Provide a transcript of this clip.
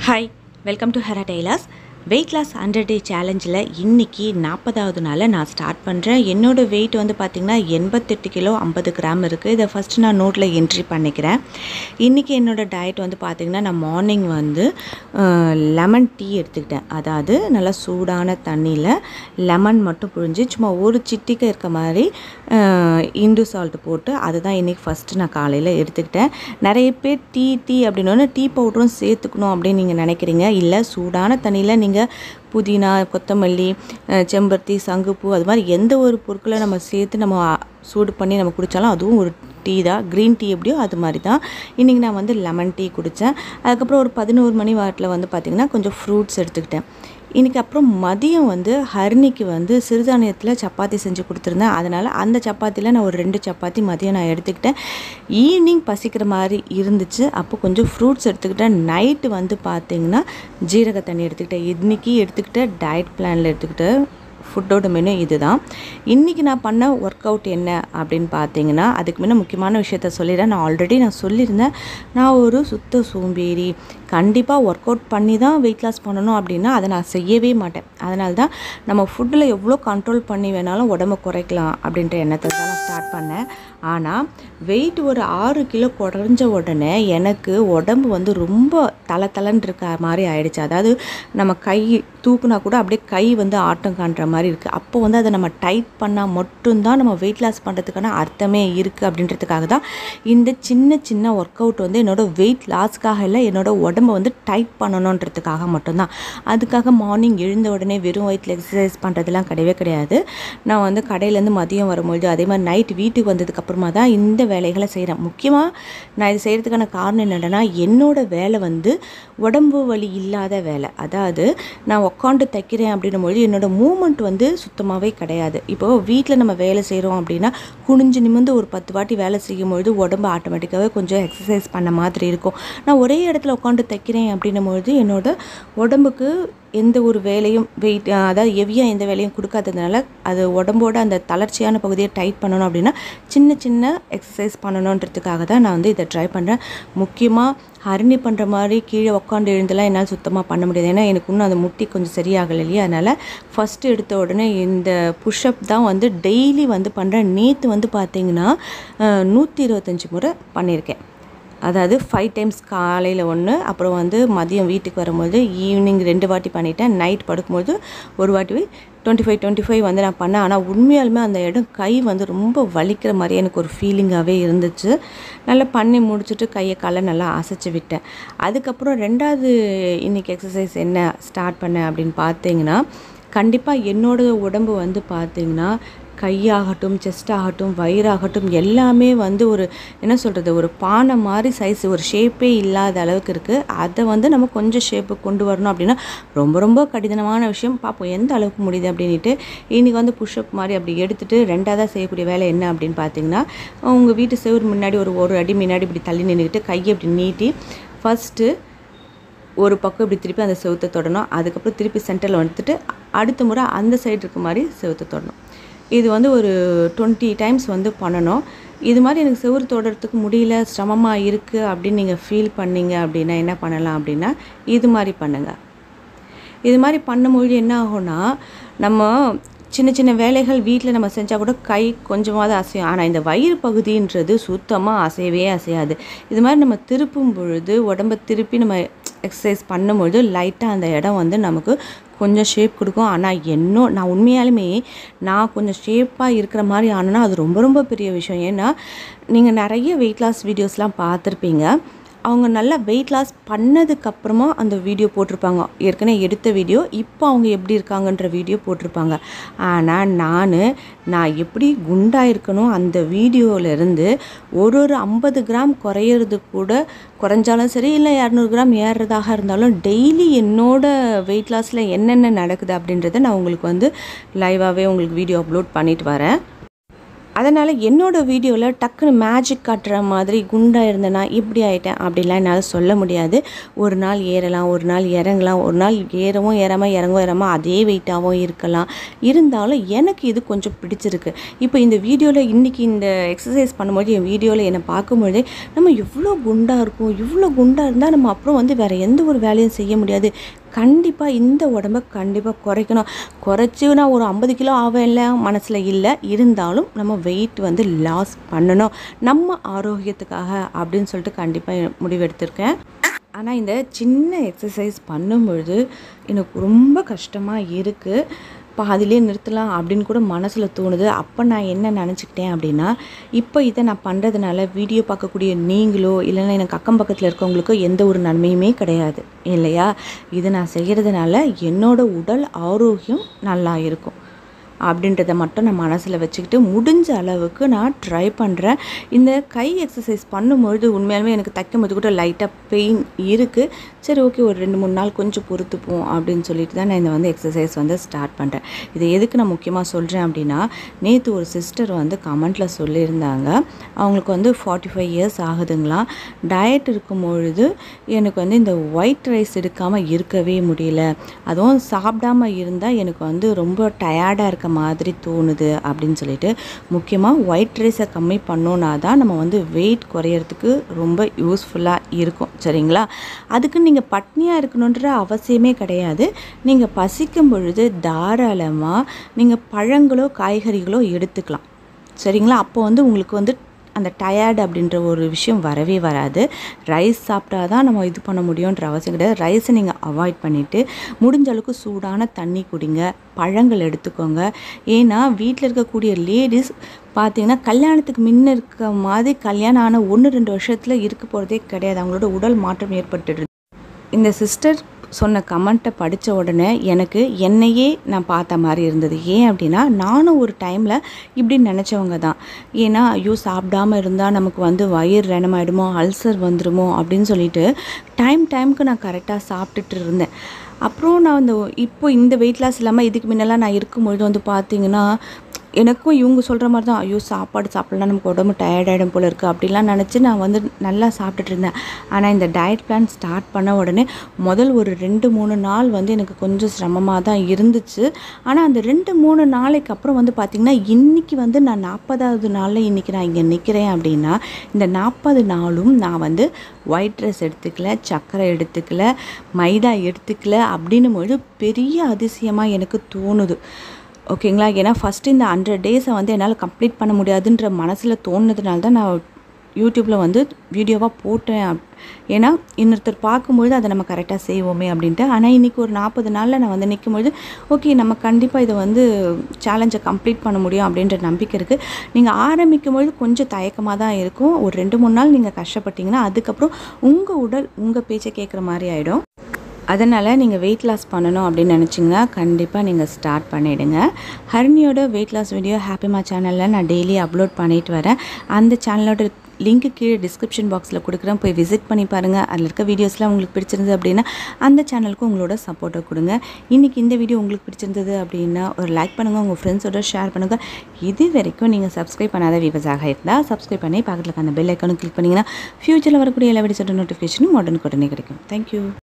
hi welcome to Hera tailors weight loss hundred day சேலஞ்சில் இன்றைக்கி நாற்பதாவது நாளில் நான் ஸ்டார்ட் பண்ணுறேன் என்னோடய வெயிட் வந்து பார்த்திங்கன்னா எண்பத்தெட்டு கிலோ ஐம்பது கிராம் இருக்குது இதை ஃபஸ்ட்டு நான் நோட்டில் என்ட்ரி பண்ணிக்கிறேன் இன்றைக்கி என்னோடய டயட் வந்து பார்த்திங்கன்னா நான் மார்னிங் வந்து லெமன் டீ எடுத்துக்கிட்டேன் அதாவது நல்லா சூடான தண்ணியில் லெமன் மட்டும் புழிஞ்சு சும்மா ஒரு சிட்டிக்கு இருக்க மாதிரி இண்டு சால்ட் போட்டு அதுதான் இன்றைக்கி ஃபஸ்ட்டு நான் காலையில் எடுத்துக்கிட்டேன் நிறைய பேர் டீ டீ அப்படின்னோடனே டீ பவுடரும் சேர்த்துக்கணும் அப்படின்னு நீங்கள் நினைக்கிறீங்க இல்லை சூடான தண்ணியில் நீங்கள் புதினா கொத்தமல்லி அஹ், செம்பருத்தி சங்குப்பூ அது மாதிரி எந்த ஒரு பொருட்களை நம்ம சேர்த்து நம்ம அ, சூடு பண்ணி நம்ம குடித்தாலும் அதுவும் ஒரு டீ தான் க்ரீன் டீ எப்படியோ அது மாதிரி தான் இன்றைக்கி நான் வந்து லெமன் டீ குடித்தேன் அதுக்கப்புறம் ஒரு பதினோரு மணி வாட்டில் வந்து பார்த்திங்கன்னா கொஞ்சம் ஃப்ரூட்ஸ் எடுத்துக்கிட்டேன் இன்றைக்கி அப்புறம் மதியம் வந்து ஹரிணிக்கு வந்து சிறுதானியத்தில் சப்பாத்தி செஞ்சு கொடுத்துருந்தேன் அதனால் அந்த சப்பாத்தியில் நான் ஒரு ரெண்டு சப்பாத்தி மதியம் நான் எடுத்துக்கிட்டேன் ஈவினிங் பசிக்கிற மாதிரி இருந்துச்சு அப்போ கொஞ்சம் ஃப்ரூட்ஸ் எடுத்துக்கிட்டேன் நைட்டு வந்து பார்த்திங்கன்னா ஜீரக தண்ணி எடுத்துக்கிட்டேன் இன்றைக்கி எடுத்துக்கிட்ட டயட் பிளானில் எடுத்துக்கிட்ட ஃபுட்டோட மெனு இதுதான் இன்றைக்கி நான் பண்ண ஒர்க் அவுட் என்ன அப்படின்னு பார்த்தீங்கன்னா அதுக்கு முன்ன முக்கியமான விஷயத்த சொல்லிடுறேன் நான் ஆல்ரெடி நான் சொல்லியிருந்தேன் நான் ஒரு சுத்த சோம்பேறி கண்டிப்பாக ஒர்க் அவுட் பண்ணி தான் வெயிட் லாஸ் பண்ணணும் அப்படின்னா அதை நான் செய்யவே மாட்டேன் அதனால தான் நம்ம ஃபுட்டில் எவ்வளோ கண்ட்ரோல் பண்ணி வேணாலும் உடம்ப குறைக்கலாம் அப்படின்ற எண்ணத்தை தான் நான் ஸ்டார்ட் பண்ணேன் ஆனால் வெயிட் ஒரு ஆறு கிலோ குறைஞ்ச உடனே எனக்கு உடம்பு வந்து ரொம்ப தலை தலைன்னு இருக்க மாதிரி ஆயிடுச்சு அதாவது நம்ம கை தூக்குனா கூட அப்படியே கை வந்து ஆட்டம் காண்ற மாதிரி இருக்குது அப்போ வந்து அதை நம்ம டைட் பண்ணால் மட்டும்தான் நம்ம வெயிட் லாஸ் பண்ணுறதுக்கான அர்த்தமே இருக்குது அப்படின்றதுக்காக தான் இந்த சின்ன சின்ன ஒர்க் அவுட் வந்து என்னோடய வெயிட் லாஸ்க்காக இல்லை என்னோடய உடம்பை வந்து டைட் பண்ணணுன்றதுக்காக மட்டும்தான் அதுக்காக மார்னிங் எழுந்த உடனே வெறும் வயிற்றில் எக்ஸசைஸ் பண்ணுறதுலாம் கிடையவே கிடையாது நான் வந்து கடையிலேருந்து மதியம் வரும்பொழுது அதே மாதிரி நைட் வீட்டுக்கு வந்ததுக்கப்புறமா தான் இந்த வேலைகளை செய்கிறேன் முக்கியமாக நான் இது செய்கிறதுக்கான காரணம் என்னென்னா என்னோடய வேலை வந்து உடம்பு வலி இல்லாத வேலை அதாவது நான் உட்காந்து தைக்கிறேன் அப்படின்னும் பொழுது என்னோட மூமெண்ட் வந்து சுத்தமாகவே கிடையாது இப்போது வீட்டில் நம்ம வேலை செய்கிறோம் அப்படின்னா குனிஞ்சு நிமிர்ந்து ஒரு பத்து வாட்டி வேலை செய்யும் பொழுது உடம்பு ஆட்டோமேட்டிக்காகவே கொஞ்சம் எக்ஸசைஸ் பண்ண மாதிரி இருக்கும் நான் ஒரே இடத்துல உட்காந்து தைக்கிறேன் அப்படின்னும் பொழுது என்னோட உடம்புக்கு எந்த ஒரு வேலையும் வெயிட் அதாவது ஹெவியாக எந்த வேலையும் கொடுக்காததுனால அது உடம்போட அந்த தளர்ச்சியான பகுதியை டைட் பண்ணணும் அப்படின்னா சின்ன சின்ன எக்ஸசைஸ் பண்ணணுன்றதுக்காக தான் நான் வந்து இதை ட்ரை பண்ணுறேன் முக்கியமாக ஹரிணி பண்ணுற மாதிரி கீழே உட்காந்து எழுந்தெல்லாம் என்னால் சுத்தமாக பண்ண முடியாது ஏன்னா எனக்கு இன்னும் அந்த முட்டி கொஞ்சம் சரியாகலை இல்லையா அதனால் ஃபஸ்ட்டு எடுத்த உடனே இந்த புஷ்அப் தான் வந்து டெய்லி வந்து பண்ணுறேன் நேற்று வந்து பார்த்தீங்கன்னா நூற்றி இருபத்தஞ்சி முறை பண்ணியிருக்கேன் அதாவது ஃபைவ் டைம்ஸ் காலையில் ஒன்று அப்புறம் வந்து மதியம் வீட்டுக்கு வரும்போது ஈவினிங் ரெண்டு வாட்டி பண்ணிட்டேன் நைட் படுக்கும்போது ஒரு வாட்டி டுவெண்ட்டி ஃபைவ் டுவெண்ட்டி ஃபைவ் வந்து நான் பண்ணேன் ஆனால் உண்மையாலுமே அந்த இடம் கை வந்து ரொம்ப வலிக்கிற மாதிரி எனக்கு ஒரு ஃபீலிங்காகவே இருந்துச்சு நல்லா பண்ணி முடிச்சுட்டு கையை காலை நல்லா அசைச்சு விட்டேன் அதுக்கப்புறம் ரெண்டாவது இன்றைக்கி எக்ஸசைஸ் என்ன ஸ்டார்ட் பண்ணேன் அப்படின்னு பார்த்தீங்கன்னா கண்டிப்பாக என்னோட உடம்பு வந்து பார்த்தீங்கன்னா கையாகட்டும் செஸ்ட் ஆகட்டும் வயிறாகட்டும் எல்லாமே வந்து ஒரு என்ன சொல்கிறது ஒரு பானை மாதிரி சைஸ் ஒரு ஷேப்பே இல்லாத அளவுக்கு இருக்குது அதை வந்து நம்ம கொஞ்சம் ஷேப்பு கொண்டு வரணும் அப்படின்னா ரொம்ப ரொம்ப கடினமான விஷயம் பார்ப்போம் எந்த அளவுக்கு முடியுது அப்படின்ட்டு இன்றைக்கி வந்து புஷ்அப் மாதிரி அப்படி எடுத்துகிட்டு ரெண்டாவதாக செய்யக்கூடிய வேலை என்ன அப்படின்னு பார்த்தீங்கன்னா உங்கள் வீட்டு செவுரு முன்னாடி ஒரு ஒரு அடி முன்னாடி இப்படி தள்ளி நின்றுக்கிட்டு கையை இப்படி நீட்டி ஃபஸ்ட்டு ஒரு பக்கம் இப்படி திருப்பி அந்த செவுத்தை தொடணும் அதுக்கப்புறம் திருப்பி சென்டரில் வந்துட்டு அடுத்த முறை அந்த சைடு இருக்க மாதிரி செவுத்தை தொடணும் இது வந்து ஒரு டுவெண்ட்டி டைம்ஸ் வந்து பண்ணணும் இது மாதிரி எனக்கு செவுறு தொடறதுக்கு முடியல சிரமமாக இருக்குது அப்படின்னு நீங்கள் ஃபீல் பண்ணீங்க அப்படின்னா என்ன பண்ணலாம் அப்படின்னா இது மாதிரி பண்ணுங்கள் இது மாதிரி பண்ணும்பொழுது என்ன ஆகும்னா நம்ம சின்ன சின்ன வேலைகள் வீட்டில் நம்ம செஞ்சால் கூட கை கொஞ்சமாவது அசையும் ஆனால் இந்த வயிறு பகுதின்றது சுத்தமாக அசையவே அசையாது இது மாதிரி நம்ம திருப்பும் பொழுது உடம்ப திருப்பி நம்ம எக்ஸசைஸ் பண்ணும்பொழுது லைட்டாக அந்த இடம் வந்து நமக்கு கொஞ்சம் ஷேப் கொடுக்கும் ஆனால் என்னோ நான் உண்மையாலுமே நான் கொஞ்சம் ஷேப்பாக இருக்கிற மாதிரி ஆனேன்னா அது ரொம்ப ரொம்ப பெரிய விஷயம் ஏன்னா நீங்கள் நிறைய வெயிட் லாஸ் வீடியோஸ்லாம் பார்த்துருப்பீங்க அவங்க நல்லா வெயிட் லாஸ் பண்ணதுக்கப்புறமா அந்த வீடியோ போட்டிருப்பாங்க ஏற்கனவே எடுத்த வீடியோ இப்போ அவங்க எப்படி இருக்காங்கன்ற வீடியோ போட்டிருப்பாங்க ஆனால் நான் நான் எப்படி குண்டாக இருக்கணும் அந்த வீடியோவிலேருந்து ஒரு ஒரு ஐம்பது கிராம் குறையிறது கூட குறைஞ்சாலும் சரி இல்லை இரநூறு கிராம் ஏறுறதாக இருந்தாலும் டெய்லி என்னோட வெயிட் லாஸில் என்னென்ன நடக்குது அப்படின்றத நான் உங்களுக்கு வந்து லைவாகவே உங்களுக்கு வீடியோ அப்லோட் பண்ணிட்டு வரேன் அதனால் என்னோடய வீடியோவில் டக்குன்னு மேஜிக் காட்டுற மாதிரி குண்டாக இருந்தேனா இப்படி ஆகிட்டேன் அப்படிலாம் என்னால் சொல்ல முடியாது ஒரு நாள் ஏறலாம் ஒரு நாள் இறங்கலாம் ஒரு நாள் ஏறவும் ஏறாமல் இறங்கவும் ஏறாமல் அதே வெயிட்டாகவும் இருக்கலாம் இருந்தாலும் எனக்கு இது கொஞ்சம் பிடிச்சிருக்கு இப்போ இந்த வீடியோவில் இன்றைக்கி இந்த எக்ஸசைஸ் பண்ணும்போது என் வீடியோவில் என்னை பார்க்கும்பொழுதே நம்ம எவ்வளோ குண்டாக இருக்கும் இவ்வளோ குண்டாக இருந்தால் நம்ம அப்புறம் வந்து வேறு எந்த ஒரு வேலையும் செய்ய முடியாது கண்டிப்பாக இந்த உடம்ப கண்டிப்பாக குறைக்கணும் குறைச்சி நான் ஒரு ஐம்பது கிலோ ஆவேன்ல மனசில் இல்லை இருந்தாலும் நம்ம வெயிட் வந்து லாஸ் பண்ணணும் நம்ம ஆரோக்கியத்துக்காக அப்படின்னு சொல்லிட்டு கண்டிப்பாக முடிவெடுத்திருக்கேன் ஆனால் இந்த சின்ன எக்ஸசைஸ் பண்ணும்பொழுது எனக்கு ரொம்ப கஷ்டமாக இருக்குது பாதிலே நிறுத்தலாம் அப்படின்னு கூட மனசில் தோணுது அப்போ நான் என்ன நினச்சிக்கிட்டேன் அப்படின்னா இப்போ இதை நான் பண்ணுறதுனால வீடியோ பார்க்கக்கூடிய நீங்களோ இல்லைன்னா எனக்கு அக்கம் பக்கத்தில் இருக்கவங்களுக்கோ எந்த ஒரு நன்மையுமே கிடையாது இல்லையா இது நான் செய்கிறதுனால என்னோட உடல் ஆரோக்கியம் நல்லா இருக்கும் அப்படின்றத மட்டும் நான் மனசில் வச்சுக்கிட்டு முடிஞ்ச அளவுக்கு நான் ட்ரை பண்ணுறேன் இந்த கை எக்ஸசைஸ் பண்ணும்பொழுது உண்மையாலுமே எனக்கு தைக்கும்போது கூட லைட்டாக பெயின் இருக்குது சரி ஓகே ஒரு ரெண்டு மூணு நாள் கொஞ்சம் பொறுத்துப்போம் அப்படின்னு சொல்லிட்டு தான் நான் இந்த வந்து எக்ஸசைஸ் வந்து ஸ்டார்ட் பண்ணுறேன் இதை எதுக்கு நான் முக்கியமாக சொல்கிறேன் அப்படின்னா நேற்று ஒரு சிஸ்டர் வந்து கமெண்ட்டில் சொல்லியிருந்தாங்க அவங்களுக்கு வந்து ஃபார்ட்டி ஃபைவ் இயர்ஸ் ஆகுதுங்களாம் டயட் இருக்கும் பொழுது எனக்கு வந்து இந்த ஒயிட் ரைஸ் எடுக்காமல் இருக்கவே முடியல அதுவும் சாப்பிடாம இருந்தால் எனக்கு வந்து ரொம்ப டயர்டாக இருக்க மாதிரி தோணுது அப்படின்னு சொல்லிட்டு முக்கியமாக ஒயிட் ரைஸை கம்மி பண்ணோன்னா தான் நம்ம வந்து வெயிட் குறையறதுக்கு ரொம்ப யூஸ்ஃபுல்லாக இருக்கும் சரிங்களா அதுக்கு நீங்கள் பட்னியாக இருக்கணுன்ற அவசியமே கிடையாது நீங்கள் பசிக்கும் பொழுது தாராளமாக நீங்கள் பழங்களோ காய்கறிகளோ எடுத்துக்கலாம் சரிங்களா அப்போ வந்து உங்களுக்கு வந்து அந்த டயர்டு அப்படின்ற ஒரு விஷயம் வரவே வராது ரைஸ் சாப்பிட்டா தான் நம்ம இது பண்ண முடியுன்ற அவசியம் கிடையாது ரைஸை நீங்கள் அவாய்ட் பண்ணிவிட்டு முடிஞ்ச அளவுக்கு சூடான தண்ணி குடிங்க பழங்கள் எடுத்துக்கோங்க ஏன்னா வீட்டில் இருக்கக்கூடிய லேடிஸ் பார்த்தீங்கன்னா கல்யாணத்துக்கு முன்ன இருக்க மாதிரி கல்யாணம் ஆன ஒன்று ரெண்டு வருஷத்தில் இருக்க போகிறதே கிடையாது அவங்களோட உடல் மாற்றம் ஏற்பட்டுடுது இந்த சிஸ்டர் சொன்ன கமெண்ட்டை படித்த உடனே எனக்கு என்னையே நான் பார்த்த மாதிரி இருந்தது ஏன் அப்படின்னா நானும் ஒரு டைமில் இப்படி நினச்சவங்க தான் ஏன்னா ஐயோ சாப்பிடாம இருந்தால் நமக்கு வந்து வயிறு ரணமாயிடுமோ அல்சர் வந்துடுமோ அப்படின்னு சொல்லிட்டு டைம் டைமுக்கு நான் கரெக்டாக சாப்பிட்டுட்டு இருந்தேன் அப்புறம் நான் இந்த இப்போ இந்த வெயிட் லாஸ் இல்லாமல் இதுக்கு முன்னெல்லாம் நான் இருக்கும்பொழுது வந்து பார்த்தீங்கன்னா எனக்கும் இவங்க சொல்கிற மாதிரி தான் ஐயோ சாப்பாடு சாப்பிட்லாம் நமக்கு உடம்பு டயர்டாயிடும் போல இருக்குது அப்படிலாம் நினச்சி நான் வந்து நல்லா சாப்பிட்டுட்டு இருந்தேன் ஆனால் இந்த டயட் பிளான் ஸ்டார்ட் பண்ண உடனே முதல் ஒரு ரெண்டு மூணு நாள் வந்து எனக்கு கொஞ்சம் சிரமமாக தான் இருந்துச்சு ஆனால் அந்த ரெண்டு மூணு நாளைக்கு அப்புறம் வந்து பார்த்திங்கன்னா இன்றைக்கி வந்து நான் நாற்பதாவது நாளில் இன்றைக்கி நான் இங்கே நிற்கிறேன் அப்படின்னா இந்த நாற்பது நாளும் நான் வந்து ஒயிட் ரைஸ் எடுத்துக்கல சர்க்கரை எடுத்துக்கல மைதா எடுத்துக்கல அப்படின்னும் பொழுது பெரிய அதிசயமாக எனக்கு தோணுது ஓகேங்களா ஏன்னா ஃபஸ்ட்டு இந்த ஹண்ட்ரட் டேஸை வந்து என்னால் கம்ப்ளீட் பண்ண முடியாதுன்ற மனசில் தோணுனதுனால தான் நான் யூடியூப்பில் வந்து வீடியோவாக போட்டேன் அப்- ஏன்னா இன்னொருத்தர் பார்க்கும்பொழுது அதை நம்ம கரெக்டாக செய்வோமே அப்படின்ட்டு ஆனால் இன்றைக்கி ஒரு நாற்பது நாளில் நான் வந்து நிற்கும்பொழுது ஓகே நம்ம கண்டிப்பாக இதை வந்து சேலஞ்சை கம்ப்ளீட் பண்ண முடியும் அப்படின்ற நம்பிக்கை இருக்குது நீங்கள் ஆரம்பிக்கும் பொழுது கொஞ்சம் தயக்கமாக தான் இருக்கும் ஒரு ரெண்டு மூணு நாள் நீங்கள் கஷ்டப்பட்டீங்கன்னா அதுக்கப்புறம் உங்கள் உடல் உங்கள் பேச்சை கேட்குற மாதிரி ஆகிடும் அதனால் நீங்கள் வெயிட் லாஸ் பண்ணணும் அப்படின்னு நினச்சிங்கன்னா கண்டிப்பாக நீங்கள் ஸ்டார்ட் பண்ணிவிடுங்க ஹரிணியோட வெயிட் லாஸ் வீடியோ ஹாப்பிமா சேனலில் நான் டெய்லி அப்லோட் பண்ணிட்டு வரேன் அந்த சேனலோட லிங்க்கு கீழே டிஸ்கிரிப்ஷன் பாக்ஸில் கொடுக்குறேன் போய் விசிட் பண்ணி பாருங்கள் அதில் இருக்க வீடியோஸ்லாம் உங்களுக்கு பிடிச்சிருந்தது அப்படின்னா அந்த சேனலுக்கு உங்களோட சப்போர்ட்டை கொடுங்க இன்றைக்கி இந்த வீடியோ உங்களுக்கு பிடிச்சிருந்தது அப்படின்னா ஒரு லைக் பண்ணுங்கள் உங்கள் ஃப்ரெண்ட்ஸோட ஷேர் பண்ணுங்கள் இது வரைக்கும் நீங்கள் சப்ஸ்கிரைப் பண்ணாத விவசாக இருந்தால் சப்ஸ்கிரைப் பண்ணி பக்கத்தில் அந்த பெல் ஐக்கானும் கிளிக் பண்ணிங்கன்னா ஃப்யூச்சரில் வரக்கூடிய எல்லா வீடியோஸோட நோட்டிஃபிகேஷனும் உடனுக்குடனே கிடைக்கும் தேங்க்யூ